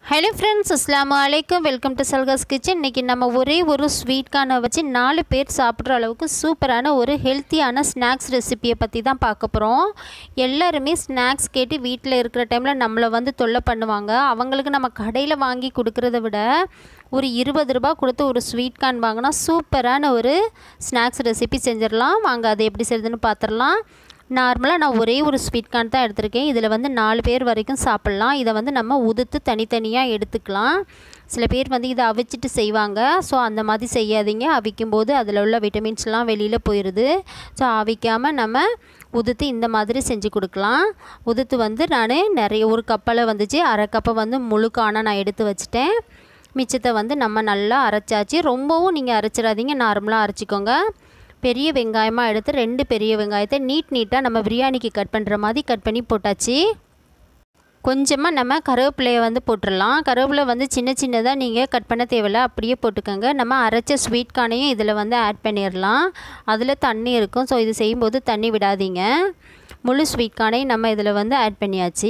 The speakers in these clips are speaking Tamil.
ஹலோ ஃப்ரெண்ட்ஸ் அஸ்ஸலாமு அலைக்கும் வெல்கம் டு சல்காஸ் கிச்சன் இன்றைக்கி நம்ம ஒரே ஒரு ஸ்வீட் கார்னை வச்சு நாலு பேர் சாப்பிட்ற அளவுக்கு சூப்பரான ஒரு ஹெல்த்தியான ஸ்நாக்ஸ் ரெசிப்பியை பற்றி தான் பார்க்க போகிறோம் எல்லாருமே ஸ்நாக்ஸ் கேட்டு வீட்டில் இருக்கிற டைமில் நம்மளை வந்து தொல்லை பண்ணுவாங்க அவங்களுக்கு நம்ம கடையில் வாங்கி கொடுக்குறத விட ஒரு இருபது ரூபா கொடுத்து ஒரு ஸ்வீட் கார்ன் வாங்கினா சூப்பரான ஒரு ஸ்நாக்ஸ் ரெசிபி செஞ்சிடலாம் வாங்க அதை எப்படி செய்யுதுன்னு பார்த்துடலாம் நார்மலாக நான் ஒரே ஒரு ஸ்வீட் கார்ன் தான் எடுத்திருக்கேன் இதில் வந்து நாலு பேர் வரைக்கும் சாப்பிட்லாம் இதை வந்து நம்ம உதுத்து தனித்தனியாக எடுத்துக்கலாம் சில பேர் வந்து இதை அவிச்சிட்டு செய்வாங்க ஸோ அந்த மாதிரி செய்யாதீங்க அவிக்கும் போது அதில் உள்ள விட்டமின்ஸ்லாம் வெளியில் போயிடுது ஸோ அவிக்காமல் நம்ம உதுத்து இந்த மாதிரி செஞ்சு கொடுக்கலாம் உதுத்து வந்து நான் நிறைய ஒரு கப்பில் வந்துச்சு அரை கப்பை வந்து முழுக்கான நான் எடுத்து வச்சுட்டேன் மிச்சத்தை வந்து நம்ம நல்லா அரைச்சாச்சு ரொம்பவும் நீங்கள் அரைச்சிடாதீங்க நார்மலாக அரைச்சிக்கோங்க பெரிய வெங்காயமாக எடுத்து ரெண்டு பெரிய வெங்காயத்தை நீட் நீட்டாக நம்ம பிரியாணிக்கு கட் பண்ணுற மாதிரி கட் பண்ணி போட்டாச்சு கொஞ்சமாக நம்ம கருவேப்பிலையை வந்து போட்டுடலாம் கருவேப்பிலை வந்து சின்ன சின்னதாக நீங்கள் கட் பண்ண தேவையில்ல அப்படியே போட்டுக்கோங்க நம்ம அரைச்ச ஸ்வீட் கார்னையும் இதில் வந்து ஆட் பண்ணிடலாம் அதில் தண்ணி இருக்கும் ஸோ இது செய்யும்போது தண்ணி விடாதீங்க முழு ஸ்வீட் கார்னையும் நம்ம இதில் வந்து ஆட் பண்ணியாச்சு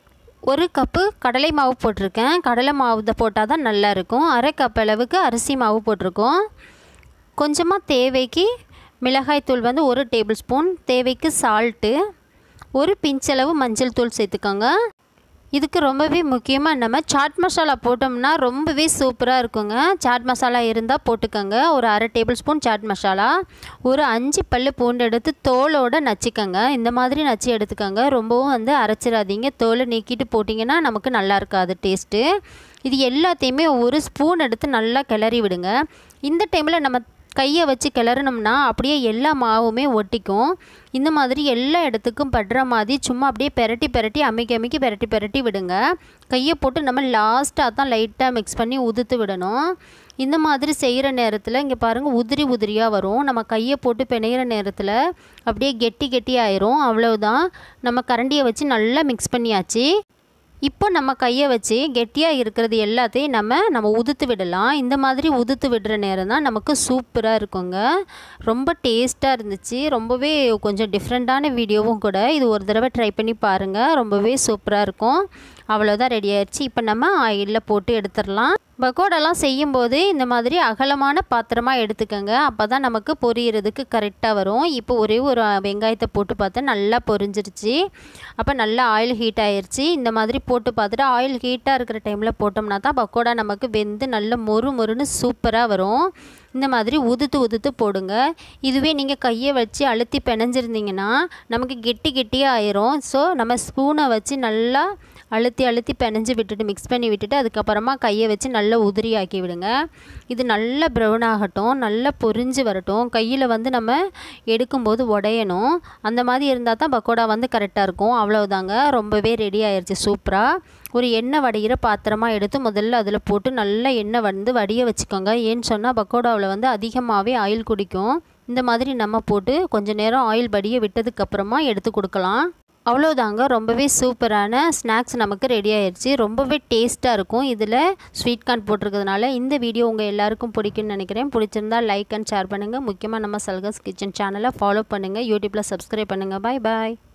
ஒரு கப்பு கடலை மாவு போட்டிருக்கேன் கடலை மாவு போட்டால் தான் நல்லாயிருக்கும் அரை கப் அளவுக்கு அரிசி மாவு போட்டிருக்கோம் கொஞ்சமாக தேவைக்கு மிளகாய்த்தூள் வந்து ஒரு டேபிள் ஸ்பூன் தேவைக்கு சால்ட்டு ஒரு பிஞ்சளவு மஞ்சள் தூள் சேர்த்துக்கோங்க இதுக்கு ரொம்பவே முக்கியமாக நம்ம சாட் மசாலா போட்டோம்னா ரொம்பவே சூப்பராக இருக்குங்க சாட் மசாலா இருந்தால் போட்டுக்கோங்க ஒரு அரை டேபிள் ஸ்பூன் சாட் மசாலா ஒரு அஞ்சு பல் பூண்டு எடுத்து தோலோடு நச்சுக்கோங்க இந்த மாதிரி நச்சு எடுத்துக்கோங்க ரொம்பவும் வந்து அரைச்சிடாதீங்க தோலை நீக்கிட்டு போட்டிங்கன்னா நமக்கு நல்லா இருக்காது டேஸ்ட்டு இது எல்லாத்தையுமே ஒரு ஸ்பூன் எடுத்து நல்லா கிளறி விடுங்க இந்த டைமில் நம்ம கையை வச்சு கிளறணும்னா அப்படியே எல்லா மாவுமே ஒட்டிக்கும் இந்த மாதிரி எல்லா இடத்துக்கும் படுற மாதிரி சும்மா அப்படியே பெரட்டி பெரட்டி அமைக்கி அமைக்கி பெரட்டி பெரட்டி விடுங்க கையை போட்டு நம்ம லாஸ்ட்டாக தான் லைட்டாக மிக்ஸ் பண்ணி உதுத்து விடணும் இந்த மாதிரி செய்கிற நேரத்தில் இங்கே பாருங்கள் உதிரி உதிரியாக வரும் நம்ம கையை போட்டு பிணையிற நேரத்தில் அப்படியே கெட்டி கெட்டி ஆயிரும் அவ்வளவுதான் நம்ம கரண்டியை வச்சு நல்லா மிக்ஸ் பண்ணியாச்சு இப்போ நம்ம கையை வச்சு கெட்டியாக இருக்கிறது எல்லாத்தையும் நம்ம நம்ம உதுத்து விடலாம் இந்த மாதிரி உதுத்து விடுற நேரம் தான் நமக்கு சூப்பராக இருக்குங்க ரொம்ப டேஸ்ட்டாக இருந்துச்சு ரொம்பவே கொஞ்சம் டிஃப்ரெண்ட்டான வீடியோவும் கூட இது ஒரு தடவை ட்ரை பண்ணி பாருங்கள் ரொம்பவே சூப்பராக இருக்கும் அவ்வளோதான் ரெடி ஆயிடுச்சு இப்போ நம்ம ஆயிலில் போட்டு எடுத்துடலாம் பக்கோடாலாம் செய்யும்போது இந்த மாதிரி அகலமான பாத்திரமாக எடுத்துக்கோங்க அப்போ தான் நமக்கு பொரியறதுக்கு கரெக்டாக வரும் இப்போ ஒரே ஒரு வெங்காயத்தை போட்டு பார்த்தா நல்லா பொரிஞ்சிருச்சு அப்போ நல்லா ஆயில் ஹீட் ஆயிடுச்சு இந்த மாதிரி போட்டு பார்த்துட்டு ஆயில் ஹீட்டாக இருக்கிற டைமில் போட்டோம்னா தான் பக்கோடா நமக்கு வெந்து நல்ல மொறு மொறுன்னு சூப்பராக வரும் இந்த மாதிரி உதுத்து உதுத்து போடுங்க இதுவே நீங்கள் கையை வச்சு அழுத்தி பிணைஞ்சிருந்தீங்கன்னா நமக்கு கெட்டி கெட்டியாக ஆயிரும் ஸோ நம்ம ஸ்பூனை வச்சு நல்லா அழுத்தி அழுத்தி பிணைஞ்சு விட்டுட்டு மிக்ஸ் பண்ணி விட்டுட்டு அதுக்கப்புறமா கையை வச்சு நல்லா உதிரி ஆக்கி விடுங்க இது நல்லா ப்ரௌன் ஆகட்டும் நல்லா பொரிஞ்சு வரட்டும் கையில் வந்து நம்ம எடுக்கும்போது உடையணும் அந்த மாதிரி இருந்தால் தான் பக்கோடா வந்து கரெக்டாக இருக்கும் அவ்வளோதாங்க ரொம்பவே ரெடி ஆயிடுச்சு சூப்பராக ஒரு எண்ணெய் வடிகிற பாத்திரமாக எடுத்து முதல்ல அதில் போட்டு நல்லா எண்ணெய் வந்து வடிய வச்சுக்கோங்க ஏன்னு சொன்னால் பக்கோடாவில் வந்து அதிகமாகவே ஆயில் குடிக்கும் இந்த மாதிரி நம்ம போட்டு கொஞ்சம் நேரம் ஆயில் வடிய விட்டதுக்கப்புறமா எடுத்து கொடுக்கலாம் அவ்வளோதாங்க ரொம்பவே சூப்பரான ஸ்நாக்ஸ் நமக்கு ரெடி ஆயிடுச்சு ரொம்பவே டேஸ்ட்டாக இருக்கும் இதில் ஸ்வீட் கார்ன் போட்டிருக்கிறதுனால இந்த வீடியோ உங்கள் எல்லாருக்கும் பிடிக்கும்னு நினைக்கிறேன் பிடிச்சிருந்தா லைக் அண்ட் ஷேர் பண்ணுங்கள் முக்கியமாக நம்ம சல்கஸ் கிச்சன் சேனலை ஃபாலோ பண்ணுங்கள் யூடியூப்பில் சப்ஸ்கிரைப் பண்ணுங்கள் பாய் பாய்